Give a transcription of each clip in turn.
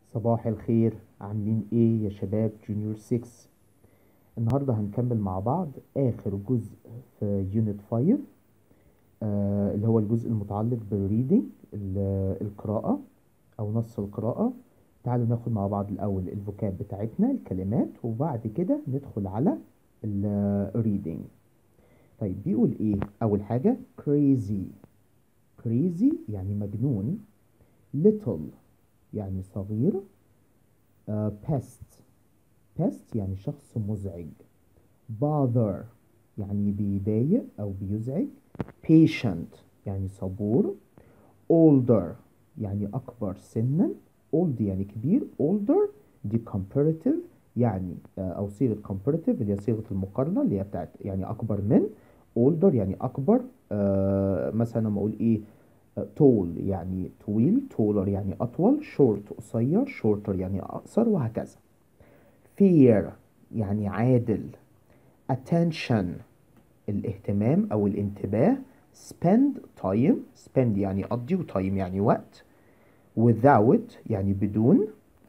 صباح الخير عاملين ايه يا شباب جونيور 6 النهارده هنكمل مع بعض اخر جزء في يونت 5 آه اللي هو الجزء المتعلق بالريدنج القراءة او نص القراءة تعالوا ناخد مع بعض الاول الفوكاب بتاعتنا الكلمات وبعد كده ندخل على الريدنج طيب بيقول ايه اول حاجة crazy crazy يعني مجنون little يعني صغير uh, pest pest يعني شخص مزعج bother يعني بيضايق أو بيزعج patient يعني صبور older يعني أكبر سنا old يعني كبير older دي comparative يعني uh, أو صيغة comparative اللي هي صيغة المقارنة اللي هي بتاعت يعني أكبر من older يعني أكبر uh, مثلا لما أقول إيه tall يعني طويل taller يعني أطول short قصير shorter يعني أقصر وهكذا fair يعني عادل attention الاهتمام أو الانتباه spend time spend يعني قضي و time يعني وقت without يعني بدون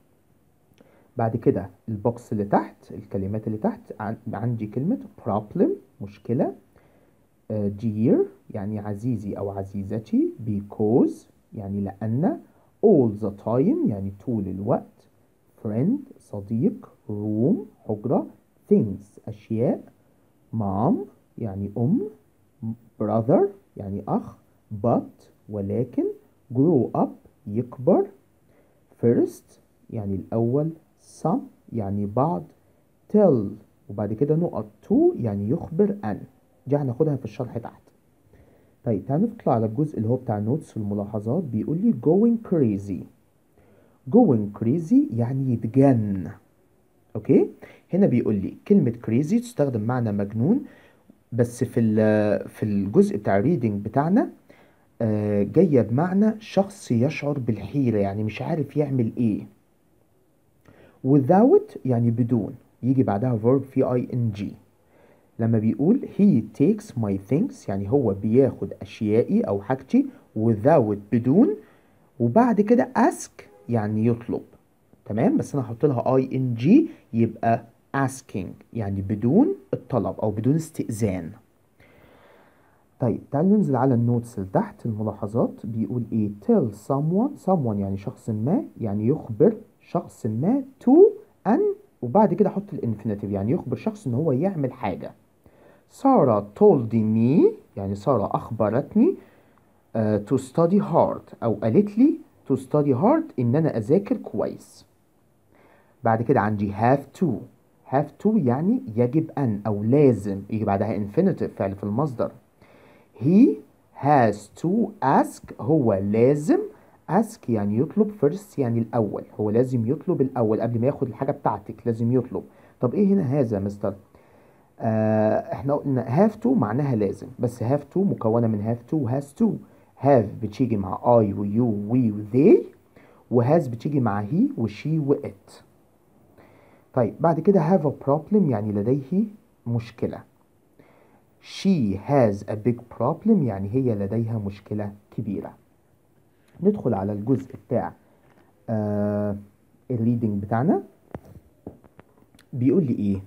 بعد كده البوكس اللي تحت الكلمات اللي تحت عندي كلمة problem مشكلة dear يعني عزيزي أو عزيزتي because يعني لأن all the time يعني طول الوقت friend صديق room حجرة things أشياء mom يعني أم brother يعني أخ but ولكن grow up يكبر first يعني الأول some يعني بعض tell وبعد كده نقط to يعني يخبر أن دي هناخدها في الشرح تحت طيب تعالوا نطلع على الجزء اللي هو بتاع النوتس والملاحظات بيقول لي going crazy going crazy يعني يتجن اوكي هنا بيقول لي كلمة crazy تستخدم معنى مجنون بس في في الجزء بتاع الريدنج بتاعنا آه جاية بمعنى شخص يشعر بالحيرة يعني مش عارف يعمل ايه without يعني بدون يجي بعدها verb في ing لما بيقول he takes my things يعني هو بياخد أشيائي أو حاجتي without بدون وبعد كده ask يعني يطلب تمام بس أنا هحط لها ing يبقى asking يعني بدون الطلب أو بدون استئذان طيب تعال ننزل على النوتس اللي تحت الملاحظات بيقول ايه tell someone someone يعني شخص ما يعني يخبر شخص ما to أن وبعد كده احط الانفينيتيف يعني يخبر شخص ان هو يعمل حاجه سارة told me يعني سارة أخبرتني uh, to study hard أو قالت لي to study hard إن أنا أذاكر كويس بعد كده عندي have to have to يعني يجب أن أو لازم يجي بعدها infinitive فعل في المصدر he has to ask هو لازم ask يعني يطلب first يعني الأول هو لازم يطلب الأول قبل ما ياخد الحاجة بتاعتك لازم يطلب طب إيه هنا هذا يا مستر آه احنا قلنا have to معناها لازم بس have to مكونة من have to و has to have بتيجي مع I و you و we و they و has بتيجي مع he و she و it طيب بعد كده have a problem يعني لديه مشكلة she has a big problem يعني هي لديها مشكلة كبيرة ندخل على الجزء بتاع آه الريدنج بتاعنا بيقول لي ايه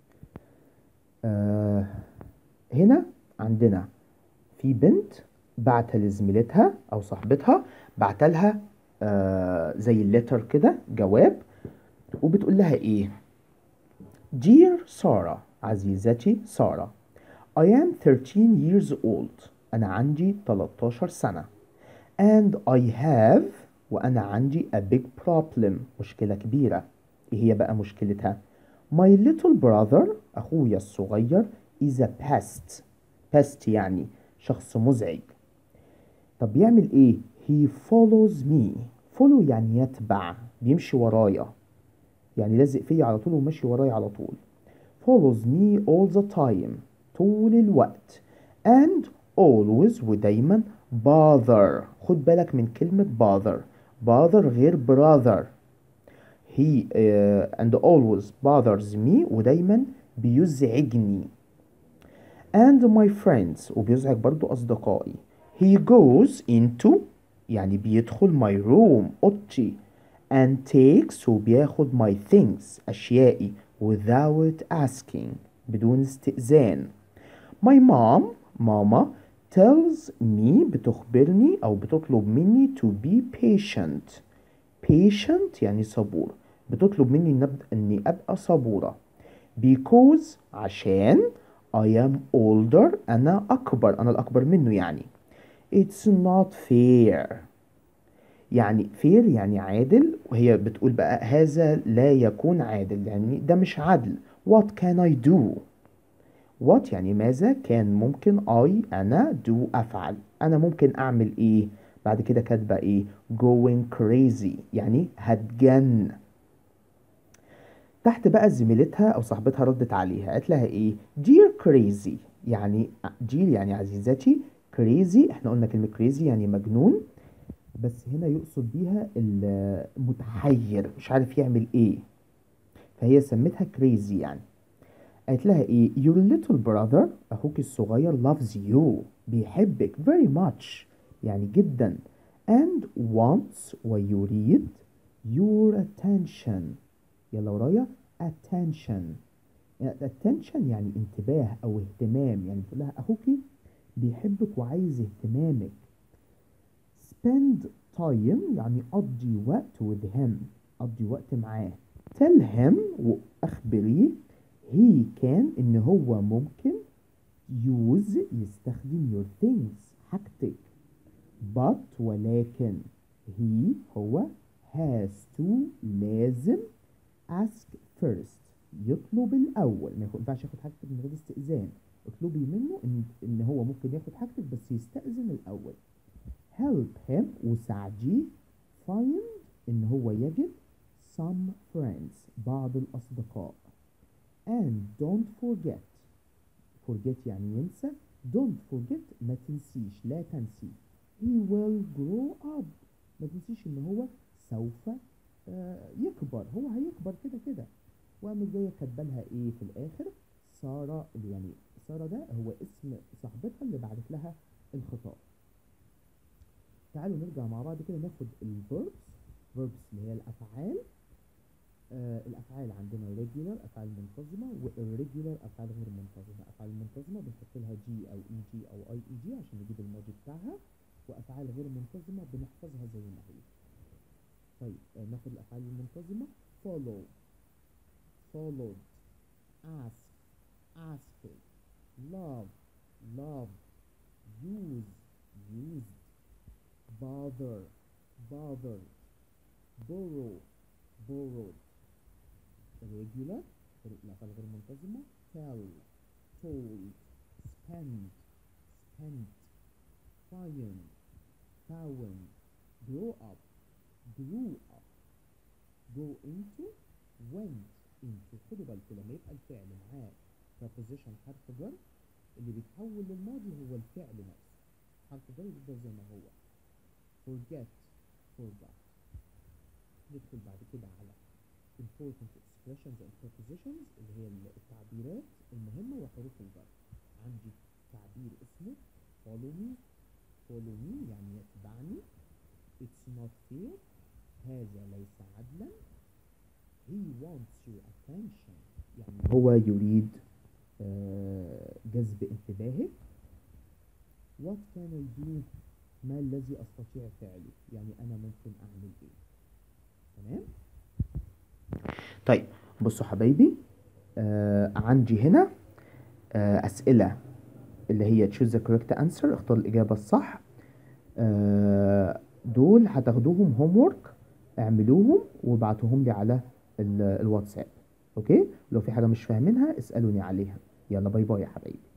آه هنا عندنا في بنت بعت لزميلتها او صاحبتها بعت لها آه زي الليتر كده جواب وبتقول لها ايه Dear سارة عزيزتي سارة I am 13 years old أنا عندي 13 سنة and I have وأنا عندي a big problem مشكلة كبيرة إيه هي بقى مشكلتها My little brother أخويا الصغير is a pest pest يعني شخص مزعج طب بيعمل إيه؟ He follows me follow يعني يتبع بيمشي ورايا يعني لازق فيا على طول وماشي ورايا على طول follows me all the time طول الوقت and always ودايما bother خد بالك من كلمة bother bother غير brother he uh, and always bothers me ودايما بيزعجني and my friends وبيزعج برضو أصدقائي he goes into يعني بيدخل my room أوضتي and takes وبياخد my things أشيائي without asking بدون استئذان my mom ماما tells me بتخبرني أو بتطلب مني to be patient patient يعني صبور بتطلب مني إن أب- إني أبقى صبورة because عشان I am older أنا أكبر أنا الأكبر منه يعني it's not fair يعني fair يعني عادل وهي بتقول بقى هذا لا يكون عادل يعني ده مش عدل what can I do what يعني ماذا كان ممكن I أنا do أفعل أنا ممكن أعمل إيه بعد كده كاتبة إيه going crazy يعني هتجن تحت بقى زميلتها أو صاحبتها ردت عليها قالت لها إيه dear crazy يعني dear يعني عزيزتي crazy إحنا قلنا كلمة crazy يعني مجنون بس هنا يقصد بيها المتحير مش عارف يعمل إيه فهي سمتها crazy يعني قالت لها ايه your little brother اخوك الصغير loves you بيحبك very much يعني جدا and wants ويريد your attention يلا ورايا attention يعني attention يعني انتباه او اهتمام يعني تقول لها اخوكي بيحبك وعايز اهتمامك spend time يعني قضي وقت with him قضي وقت معاه tell him واخبريه he كان ان هو ممكن use يستخدم your things حاجتك but ولكن he هو has to لازم ask first يطلب الاول ما ينفعش ياخد حاجتك من غير استئذان اطلبي منه ان ان هو ممكن ياخد حاجتك بس يستأذن الاول help him وساعديه find ان هو يجد some friends بعض الاصدقاء and don't forget forget يعني ينسى don't forget ما تنسيش لا تنسي he will grow up ما تنسيش ان هو سوف آه، يكبر هو هيكبر كده كده وقامت جايه كاتبه لها ايه في الاخر ساره اللي يعني ساره ده هو اسم صاحبتها اللي بعتت لها الخطاب تعالوا نرجع مع بعض كده ناخد الفيربس verbs اللي هي الافعال آه الافعال عندنا regular افعال منتظمه و irregular افعال غير منتظمه افعال منتظمه بنحط لها جي او اي جي او اي اي جي عشان نجيب الماضي بتاعها وافعال غير منتظمه بنحفظها زي ما هي طيب آه ناخد الافعال المنتظمه follow followed ask asked love loved use used bother bothered borrow borrowed irregular الأفعال غير منتظمة tell told spend spent find found grow up grew up go into went into خدوا بالكم لما يبقى الفعل معاه preposition حرف جر اللي بيتحول للماضي هو الفعل نفسه حرف جر بيفضل زي ما هو forget forgot ندخل بعد كده على important expressions and prepositions اللي هي التعبيرات المهمة وحروف الجر عندي تعبير اسمه follow me follow me يعني يتبعني it's not fair هذا ليس عدلا he wants your attention يعني هو يريد آه، جذب انتباهك what can I do ما الذي أستطيع فعله يعني أنا ممكن أعمل إيه تمام طيب بصوا حبايبي آه عندي هنا آه أسئلة اللي هي choose the correct answer اختار الإجابة الصح آه دول هتاخدوهم homework اعملوهم وابعتوهم لي على ال- الواتساب اوكي لو في حاجة مش فاهمينها اسألوني عليها يلا باي باي يا حبايبي